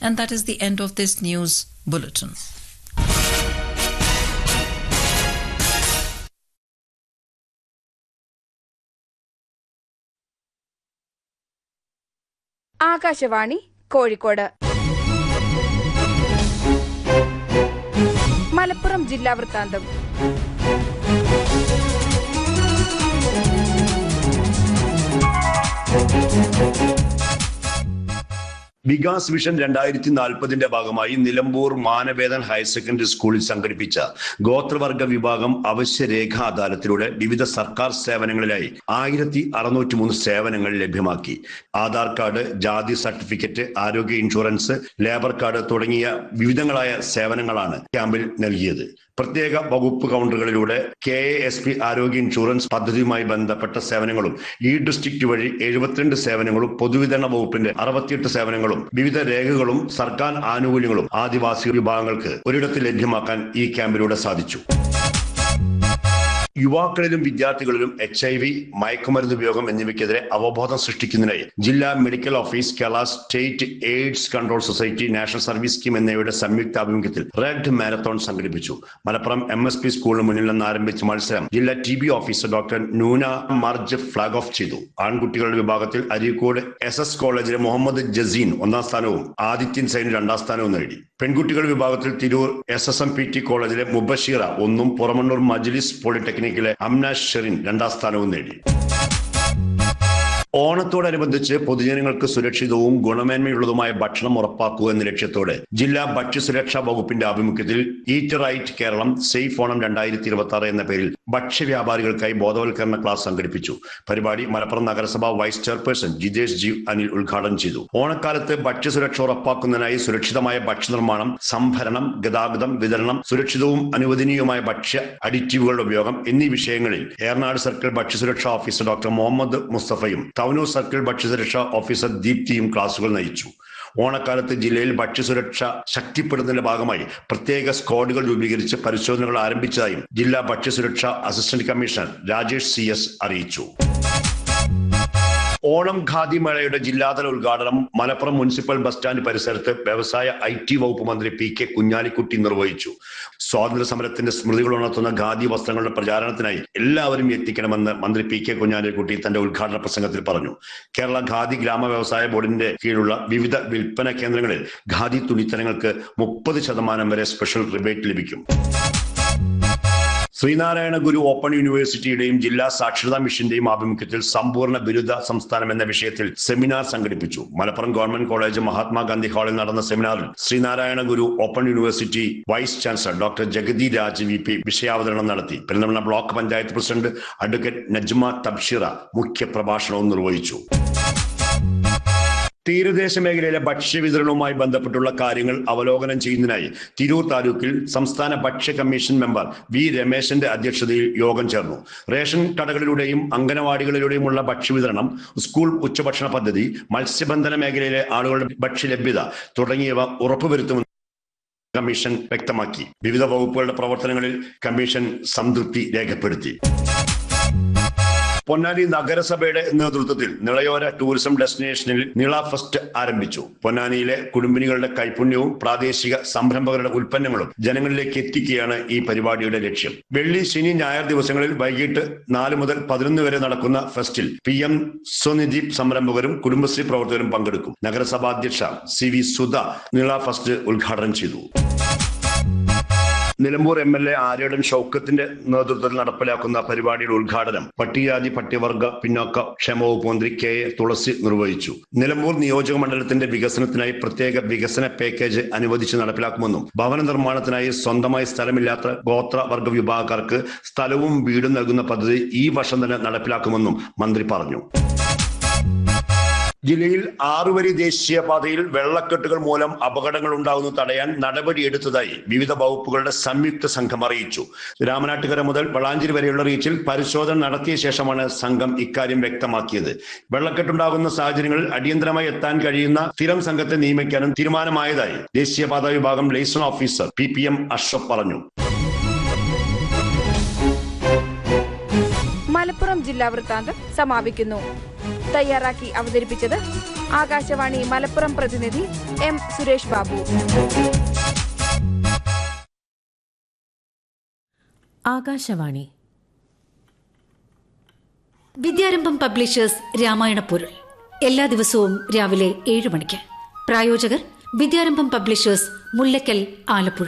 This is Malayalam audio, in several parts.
And that is the end of this news bulletin. Akashvani Kozhikode Malappuram ജില്ലാ വൃത്താന്തം വികാസ് വിഷൻ രണ്ടായിരത്തി നാൽപ്പതിന്റെ ഭാഗമായി നിലമ്പൂർ മാനവേദൻ ഹയർ സെക്കൻഡറി സ്കൂളിൽ സംഘടിപ്പിച്ച ഗോത്രവർഗ വിഭാഗം അവശ്യരേഖ അദാലത്തിലൂടെ വിവിധ സർക്കാർ സേവനങ്ങളിലായി ആയിരത്തി അറുന്നൂറ്റി മൂന്ന് സേവനങ്ങൾ ലഭ്യമാക്കി ആധാർ കാർഡ് ജാതി സർട്ടിഫിക്കറ്റ് ആരോഗ്യ ഇൻഷുറൻസ് ലേബർ കാർഡ് തുടങ്ങിയ വിവിധങ്ങളായ സേവനങ്ങളാണ് ക്യാമ്പിൽ നൽകിയത് പ്രത്യേക വകുപ്പ് കൗണ്ടറുകളിലൂടെ കെ എ എസ് പി ആരോഗ്യ ഇൻഷുറൻസ് പദ്ധതിയുമായി ബന്ധപ്പെട്ട സേവനങ്ങളും ഇ ഡിസ്ട്രിക്ട് വഴി എഴുപത്തിരണ്ട് സേവനങ്ങളും പൊതുവിതരണ വകുപ്പിന്റെ അറുപത്തിയെട്ട് സേവനങ്ങളും വിവിധ രേഖകളും സർക്കാർ ആനുകൂല്യങ്ങളും ആദിവാസി വിഭാഗങ്ങൾക്ക് ഒരിടത്ത് ലഭ്യമാക്കാൻ ഈ ക്യാമ്പിലൂടെ സാധിച്ചു യുവാക്കളിലും വിദ്യാർത്ഥികളിലും എച്ച് ഐ വി മയക്കുമരുന്ന് ഉപയോഗം എന്നിവയ്ക്കെതിരെ അവബോധം സൃഷ്ടിക്കുന്നതിനായി ജില്ലാ medical office Kerala state AIDS control society national service scheme എന്നിവയുടെ സംയുക്ത ആഭിമുഖ്യത്തിൽ റെഡ് മാരത്തോൺ സംഘടിപ്പിച്ചു മലപ്പുറം എം എസ് പി സ്കൂളിന് മുന്നിൽ നിന്ന് ആരംഭിച്ച മത്സരം ജില്ലാ T B officer doctor Noona Marj flag off ചെയ്തു ആൺകുട്ടികളുടെ വിഭാഗത്തിൽ അരീക്കോട് എസ് എസ് കോളേജിലെ മുഹമ്മദ് ജസീൻ ഒന്നാം സ്ഥാനവും ആദിത്യൻ സൈൻ രണ്ടാം സ്ഥാനവും നേടി പെൺകുട്ടികളുടെ വിഭാഗത്തിൽ Tirur S S M P T കോളേജിലെ മുബഷീറ ഒന്നും പുറമണ്ണൂർ മജ്ലിസ് പോളിടെക്നിക്കിലെ അംന ഷെറിൻ രണ്ടാം സ്ഥാനവും നേടി ഓണത്തോടനുബന്ധിച്ച് പൊതുജനങ്ങൾക്ക് സുരക്ഷിതവും ഗുണമേന്മയുള്ളതുമായ ഭക്ഷണം ഉറപ്പാക്കുക എന്ന ലക്ഷ്യത്തോടെ ജില്ലാ ഭക്ഷ്യസുരക്ഷാ വകുപ്പിന്റെ ആഭിമുഖ്യത്തിൽ eat right Keralam safe Onam രണ്ടായിരത്തി ഇരുപത്തി ആറ് എന്ന പേരിൽ ഭക്ഷ്യവ്യാപാരികൾക്കായി ബോധവൽക്കരണ ക്ലാസ് സംഘടിപ്പിച്ചു പരിപാടി മലപ്പുറം നഗരസഭ vice chairperson Jithesh G Anil ഉദ്ഘാടനം ചെയ്തു ഓണക്കാലത്ത് ഭക്ഷ്യസുരക്ഷ ഉറപ്പാക്കുന്നതിനായി സുരക്ഷിതമായ ഭക്ഷ്യനിർമ്മാണം സംഭരണം ഗതാഗതം വിതരണം സുരക്ഷിതവും അനുവദനീയവുമായ ഭക്ഷ്യ അഡിറ്റീവുകളുടെ ഉപയോഗം എന്നീ വിഷയങ്ങളിൽ ഏറനാട് സർക്കിൾ ഭക്ഷ്യസുരക്ഷാ ഓഫീസർ ഡോക്ടർ മുഹമ്മദ് മുസ്തഫയും തവനൂർ സർക്കിൾ ഭക്ഷ്യസുരക്ഷാ ഓഫീസർ ദീപ്തിയും ക്ലാസുകൾ നയിച്ചു ഓണക്കാലത്ത് ജില്ലയിൽ ഭക്ഷ്യസുരക്ഷ ശക്തിപ്പെടുന്നതിന്റെ ഭാഗമായി പ്രത്യേക സ്ക്വാഡുകൾ രൂപീകരിച്ച് പരിശോധനകൾ ആരംഭിച്ചതായും ജില്ലാ ഭക്ഷ്യസുരക്ഷാ assistant commissioner Rajesh C S അറിയിച്ചു ഓണം ഖാദി മേളയുടെ ജില്ലാതല ഉദ്ഘാടനം മലപ്പുറം മുനിസിപ്പൽ ബസ് സ്റ്റാൻഡ് പരിസരത്ത് വ്യവസായ ഐ ടി വകുപ്പ് മന്ത്രി പി കെ കുഞ്ഞാലിക്കുട്ടി നിർവഹിച്ചു സ്വാതന്ത്ര്യ സമരത്തിന്റെ സ്മൃതികൾ ഉണർത്തുന്ന ഖാദി വസ്ത്രങ്ങളുടെ പ്രചാരണത്തിനായി എല്ലാവരും എത്തിക്കണമെന്ന് മന്ത്രി പി കെ കുഞ്ഞാലിക്കുട്ടി തന്റെ ഉദ്ഘാടന പ്രസംഗത്തിൽ പറഞ്ഞു കേരള ഖാദി ഗ്രാമ വ്യവസായ ബോർഡിന്റെ കീഴിലുള്ള വിവിധ വിൽപ്പന കേന്ദ്രങ്ങളിൽ ഖാദി തുണിത്തരങ്ങൾക്ക് മുപ്പത് ശതമാനം വരെ സ്പെഷ്യൽ റിബേറ്റ് ലഭിക്കും ശ്രീനാരായണ ഗുരു ഓപ്പൺ യൂണിവേഴ്സിറ്റിയുടെയും ജില്ലാ സാക്ഷരതാ മിഷന്റെയും ആഭിമുഖ്യത്തിൽ സമ്പൂർണ്ണ ബിരുദ സംസ്ഥാനം എന്ന വിഷയത്തിൽ സെമിനാർ സംഘടിപ്പിച്ചു മലപ്പുറം ഗവൺമെന്റ് കോളേജ് മഹാത്മാഗാന്ധി ഹാളിൽ നടന്ന സെമിനാറിൽ Sreenarayana Guru open university vice chancellor doctor Jagathy Raj V P വിഷയാവതരണം നടത്തി Perinthalmanna block panchayat president advocate Najma Tabshira മുഖ്യ പ്രഭാഷണവും നിർവഹിച്ചു തീരദേശ മേഖലയിലെ ഭക്ഷ്യ വിതരണവുമായി ബന്ധപ്പെട്ടുള്ള കാര്യങ്ങൾ അവലോകനം ചെയ്യുന്നതിനായി തിരൂർ താലൂക്കിൽ സംസ്ഥാന ഭക്ഷ്യ കമ്മീഷൻ മെമ്പർ വി രമേശന്റെ അധ്യക്ഷതയിൽ യോഗം ചേർന്നു റേഷൻ കടകളിലൂടെയും അംഗനവാടികളിലൂടെയുമുള്ള ഭക്ഷ്യവിതരണം സ്കൂൾ ഉച്ചഭക്ഷണ പദ്ധതി മത്സ്യബന്ധന മേഖലയിലെ ആളുകളുടെ ഭക്ഷ്യലഭ്യത തുടങ്ങിയവ ഉറപ്പുവരുത്തുമെന്ന് കമ്മീഷൻ വ്യക്തമാക്കി വിവിധ വകുപ്പുകളുടെ പ്രവർത്തനങ്ങളിൽ കമ്മീഷൻ സംതൃപ്തി രേഖപ്പെടുത്തി പൊന്നാനി നഗരസഭയുടെ നേതൃത്വത്തിൽ നിളയോര ടൂറിസം ഡെസ്റ്റിനേഷനിൽ നിള ഫെസ്റ്റ് ആരംഭിച്ചു പൊന്നാനിയിലെ കുടുംബിനികളുടെ കൈപുണ്യവും പ്രാദേശിക സംരംഭകരുടെ ഉൽപ്പന്നങ്ങളും ജനങ്ങളിലേക്ക് എത്തിക്കുകയാണ് ഈ പരിപാടിയുടെ ലക്ഷ്യം വെള്ളി ശനി ഞായർ ദിവസങ്ങളിൽ വൈകിട്ട് നാല് മുതൽ പതിനൊന്ന് വരെ നടക്കുന്ന ഫെസ്റ്റിൽ പി എം സ്വനിധി സംരംഭകരും കുടുംബശ്രീ പ്രവർത്തകരും പങ്കെടുക്കും നഗരസഭാ അധ്യക്ഷ C V Sudha Nila fest ഉദ്ഘാടനം ചെയ്തു Nilambur M L A Aryadan ഷൌക്കത്തിന്റെ നേതൃത്വത്തിൽ നടപ്പിലാക്കുന്ന പരിപാടിയുടെ ഉദ്ഘാടനം പട്ടികജാതി പട്ടികവർഗ പിന്നോക്ക ക്ഷേമ വകുപ്പ് മന്ത്രി കെ എ തുളസി നിർവഹിച്ചു നിലമ്പൂർ നിയോജക മണ്ഡലത്തിന്റെ വികസനത്തിനായി പ്രത്യേക വികസന പാക്കേജ് അനുവദിച്ച് നടപ്പിലാക്കുമെന്നും ഭവന നിർമ്മാണത്തിനായി സ്വന്തമായി സ്ഥലമില്ലാത്ത ഗോത്ര വർഗ വിഭാഗക്കാർക്ക് സ്ഥലവും വീടും നൽകുന്ന പദ്ധതി ഈ വർഷം തന്നെ നടപ്പിലാക്കുമെന്നും മന്ത്രി പറഞ്ഞു ജില്ലയിൽ ആറുവരി ദേശീയപാതയിൽ വെള്ളക്കെട്ടുകൾ മൂലം അപകടങ്ങൾ ഉണ്ടാകുന്നത് തടയാൻ നടപടിയെടുത്തതായി വിവിധ വകുപ്പുകളുടെ സംയുക്ത സംഘം അറിയിച്ചു രാമനാട്ടുകര മുതൽ വളാഞ്ചേരി വരെയുള്ള റീച്ചിൽ പരിശോധന നടത്തിയ ശേഷമാണ് സംഘം ഇക്കാര്യം വ്യക്തമാക്കിയത് വെള്ളക്കെട്ടുണ്ടാകുന്ന സാഹചര്യങ്ങളിൽ അടിയന്തരമായി എത്താൻ കഴിയുന്ന സ്ഥിരം സംഘത്തെ നിയമിക്കാനും തീരുമാനമായതായി ദേശീയപാത വിഭാഗം liaison officer P P M Ashraf പറഞ്ഞു മലപ്പുറം ജില്ലാ വൃത്താന്തം സമാപിക്കുന്നു തയ്യാറാക്കി അവതരിപ്പിച്ചത് ആകാശവാണി മലപ്പുറം പ്രതിനിധി എം സുരേഷ് ബാബു ആകാശവാണി വിദ്യാരംഭം പബ്ലിഷേഴ്സ് രാമായണ പൊരുൾ എല്ലാ ദിവസവും രാവിലെ ഏഴ് മണിക്ക് പ്രായോജകർ വിദ്യാരംഭം പബ്ലിഷേഴ്സ് മുല്ലക്കൽ ആലപ്പുഴ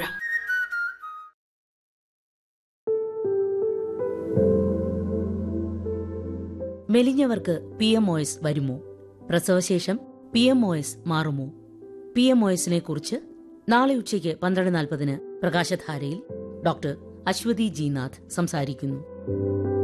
മെലിഞ്ഞവർക്ക് പി എം ഒ എസ് വരുമോ പ്രസവശേഷം പി എം ഒ എസ് മാറുമോ പി എം ഒ എസിനെ കുറിച്ച് നാളെ ഉച്ചയ്ക്ക് പന്ത്രണ്ട് നാൽപ്പതിന് പ്രകാശധാരയിൽ ഡോക്ടർ അശ്വതി ജി നാഥ് സംസാരിക്കുന്നു